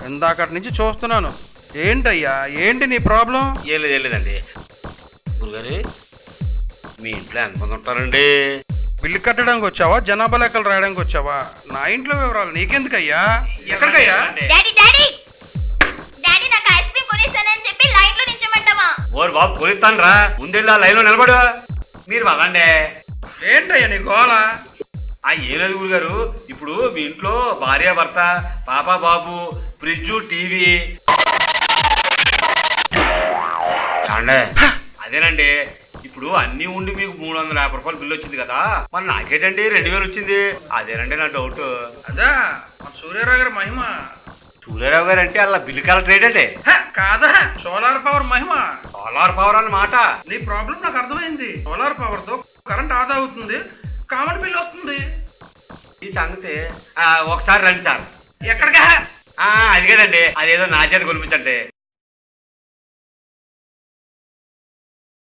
ఇందాకటి నుంచి చూస్తున్నాను ఏంటయ్యా ఏంటి నీ ప్రాబ్లం ఏం లేదు ఏం లేదండి గురుగారు మీ ఇంట్లో ఎంతమంది ఉంటారండి బిల్లు కట్టడానికి వచ్చావా జనాభా లెక్కలు రాయడానికి వచ్చావా నా ఇంట్లో వివరాలు నీకెందుకయ్యా ఎక్కడికయ్యా డాడీ డాడీ డాడీ నాకు ఐస్ క్రీమ్ కొనిస్తానని చెప్పి లైన్ లో నించమంటావా ఓరు బాబు కొనిస్తాను రా ముందెళ్ళి ఆ లైన్లో నిలబడు మీరు పదండి ఏంటయ్యా నీ గోల ఆ ఏం లేదు గురుగారు ఇప్పుడు మీ ఇంట్లో భార్య భర్త పాప బాబు ఫ్రిడ్జ్ టీవీ ఏమండే? అదేనండి ఇప్పుడు అన్ని ఉండి మీకు మూడు వందల యాభై రూపాయలు బిల్లు వచ్చింది కదా మరి నాకేటండి రెండు వేలు వచ్చింది అదేనండి నా డౌట్ అదా మన సూర్యారావు గారి మహిమ సూర్యారావు గారు అంటే అలా బిల్లు కలెక్టర్ ఏంటంటే హ, కాదా సోలార్ పవర్ మహిమ సోలార్ పవర్ అన్నమాట నీ ప్రాబ్లం నాకు అర్థమైంది సోలార్ పవర్ తో కరెంట్ ఆదా అవుతుంది కామన్ బిల్ వస్తుంది ఈ సంగతి ఆ, ఒకసారి రండి సార్ ఎక్కడికా ఆ, అది కదండి అదేదో నా చేత కొనిపించండి